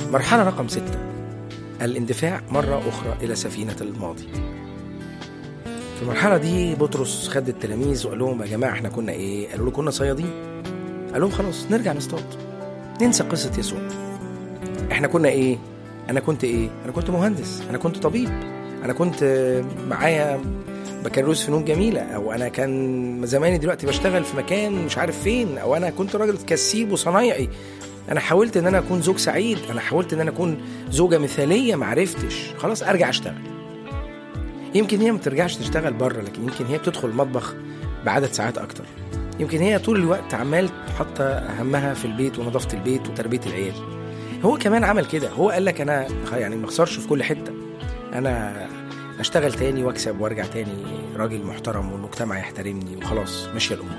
مرحلة رقم ستة الاندفاع مرة أخرى إلى سفينة الماضي في المرحلة دي بطرس خد التلاميذ وقال لهم يا جماعة احنا كنا ايه؟ قالوا له كنا صيادين قال لهم خلاص نرجع نصطاد ننسى قصة يسوع احنا كنا ايه؟ أنا كنت ايه؟ أنا كنت مهندس أنا كنت طبيب أنا كنت معايا بكالوريوس فنون جميلة أو أنا كان زماني دلوقتي بشتغل في مكان مش عارف فين أو أنا كنت راجل كسيب وصنايعي أنا حاولت إن أنا أكون زوج سعيد أنا حاولت إن أنا أكون زوجة مثالية معرفتش خلاص أرجع أشتغل يمكن هي ما ترجعش تشتغل بره لكن يمكن هي بتدخل المطبخ بعدد ساعات أكتر يمكن هي طول الوقت عمال تحط همها في البيت ونظافة البيت وتربية العيال هو كمان عمل كده هو قال لك أنا يعني ما اخسرش في كل حتة أنا اشتغل تاني واكسب وارجع تاني راجل محترم والمجتمع يحترمني وخلاص ماشيه الامور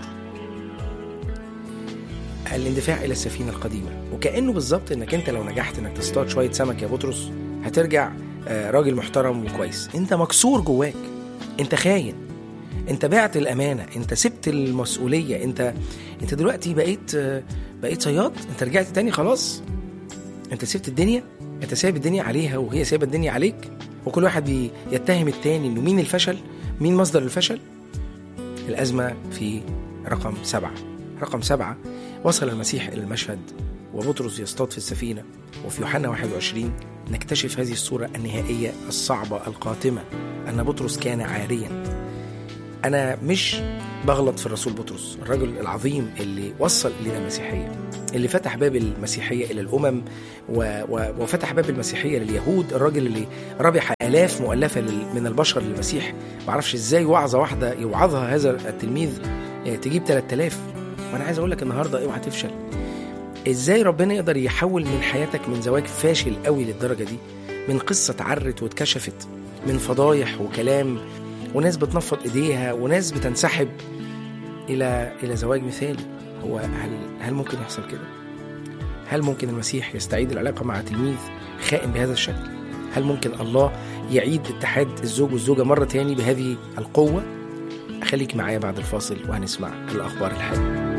الاندفاع الى السفينه القديمه وكانه بالظبط انك انت لو نجحت انك تصطاد شويه سمك يا بطرس هترجع راجل محترم وكويس انت مكسور جواك انت خاين انت بعت الامانه انت سبت المسؤوليه انت انت دلوقتي بقيت بقيت صياد انت رجعت تاني خلاص انت سبت الدنيا انت سايب الدنيا عليها وهي سايبه الدنيا عليك وكل واحد يتهم التاني انه مين الفشل مين مصدر الفشل الأزمة في رقم سبعة رقم سبعة وصل المسيح إلى المشهد وبطرس يصطاد في السفينة وفي يوحنا 21 نكتشف هذه الصورة النهائية الصعبة القاتمة أن بطرس كان عاريا أنا مش بغلط في الرسول بطرس الرجل العظيم اللي وصل إلينا المسيحية اللي فتح باب المسيحية إلى الأمم و... و... وفتح باب المسيحية لليهود الراجل اللي ربح آلاف مؤلفة لل... من البشر للمسيح معرفش إزاي وعظة واحدة يوعظها هذا التلميذ تجيب 3000 وأنا عايز أقول لك النهاردة اوعى تفشل إزاي ربنا يقدر يحول من حياتك من زواج فاشل قوي للدرجة دي من قصة اتعرت واتكشفت من فضايح وكلام وناس بتنفض ايديها وناس بتنسحب الى الى زواج مثالي هو هل هل ممكن يحصل كده؟ هل ممكن المسيح يستعيد العلاقه مع تلميذ خائن بهذا الشكل؟ هل ممكن الله يعيد اتحاد الزوج والزوجه مره تاني بهذه القوه؟ خليك معايا بعد الفاصل وهنسمع الاخبار الحلوه